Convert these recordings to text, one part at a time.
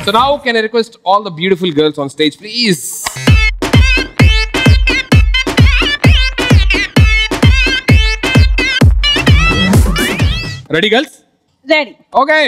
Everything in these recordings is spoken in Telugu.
So now can I request all the beautiful girls on stage, please? Ready, girls? Ready Okay.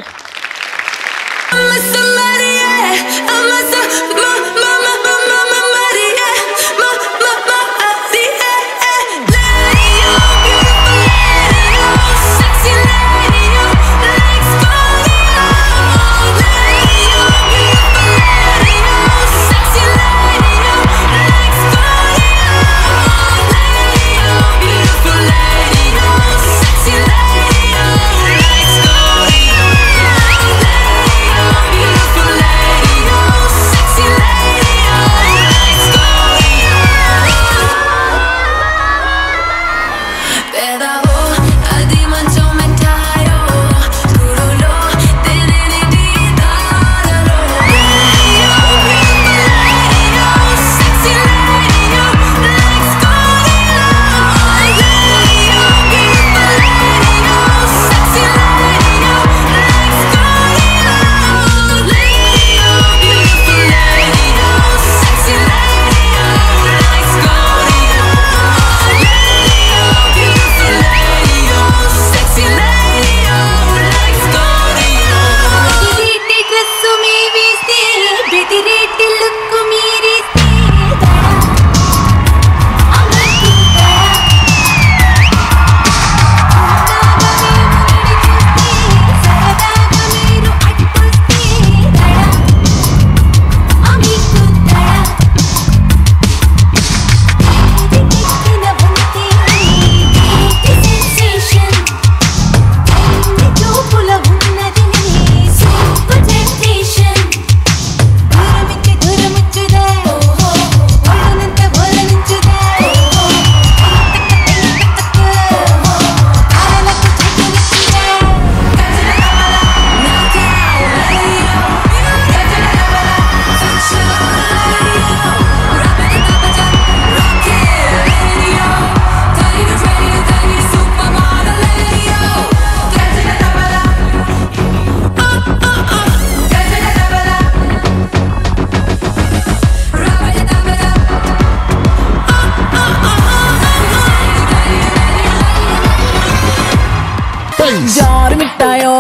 జారు మిఠాయో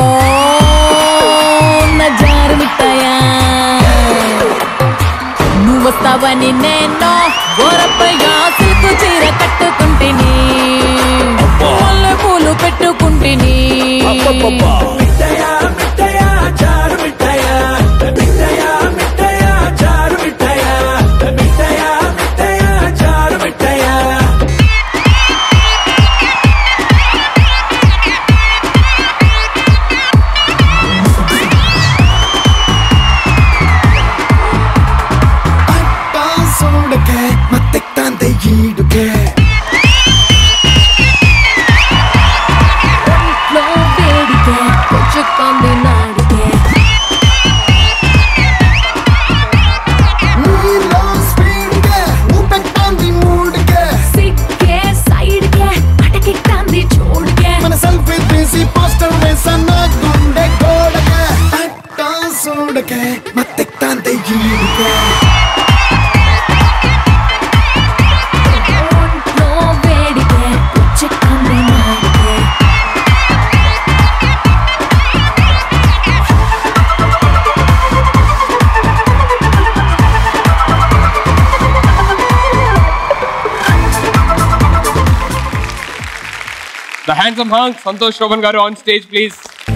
నా జారు మిఠాయా నువ్వు వస్తావని నేను గోరప్పయ్యా సిల్కు చీర కట్టుకుంటేని మల్లె పూలు పెట్టుకుంటేని మిఠాయా మిఠాయా చారు మిఠాయా మిఠాయా మిఠాయా చారు మిఠాయా మిఠాయా మిఠాయా చారు మిఠాయా ಸೋಡಕ್ಕೆ ಮತ್ತೆ ತಂದೆ ಈಡುಗೆ లో వేడికే పుచ్చుకుంది నాడికే ನೀಲೋ ಸ್ಪೀಡ್ಗೆ ಊಟಕ್ಕಂದಿ ಮೂಡ್ಗೆ సిక్కే సైడ్కే అటకెట్టాంది చూడుకే మన సెల్ఫీ తీసి పోస్టర్ వేసన్న గుండె గోడಗೆ ಅಟ್ಟ ಸೋಡಕ್ಕೆ ಮತ್ತೆ ತಂದೆ ಈಡುಗೆ ఒంట్లో వేడికే పుచ్చుకుంది నాడికే The handsome hunk, Santosh Shobhan Garu on stage, please.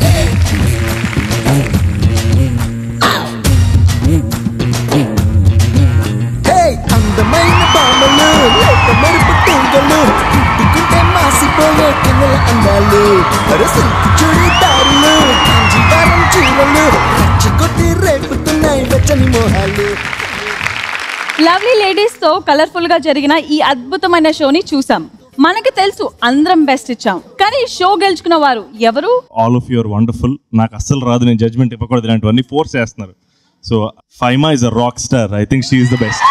హే అందమైన బామలు లేత మెరుపు తుంగలు కుట్టుకుంటే మాసిపోయే కిన్నెల అందాలు సిల్క్ చుడిదారులు కాంజీవరం చీరలు రచ్చగొట్టి రేపుతున్నాయి వెచ్చని మోహాలు లవ్లీ లేడీస్ తో కలర్ఫుల్ గా జరిగిన ఈ అద్భుతమైన షోని చూసాం మనకి తెలుసు అందరం బెస్ట్ ఇచ్చాం కానీ ఈ షో గెలుచుకున్న వారు ఎవరు ఆల్ ఆఫ్ యువర్ వండర్ఫుల్ నాకు అస్సలు రాదు నేను జడ్జ్మెంట్ ఇవ్వకూడదు ఇలాంటివన్నీ ఫోర్స్ చేస్తున్నారు so Faima is a rock star I think she is the best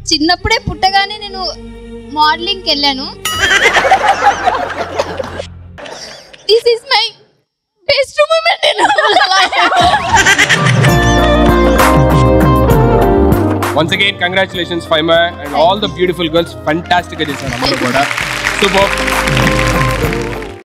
చిన్నప్పుడే పుట్టగానే నేను మోడలింగ్కి వెళ్ళాను this is my best moment once again congratulations Faima and all the beautiful girls fantastic గా చేశారు అందరూ కూడా సూపర్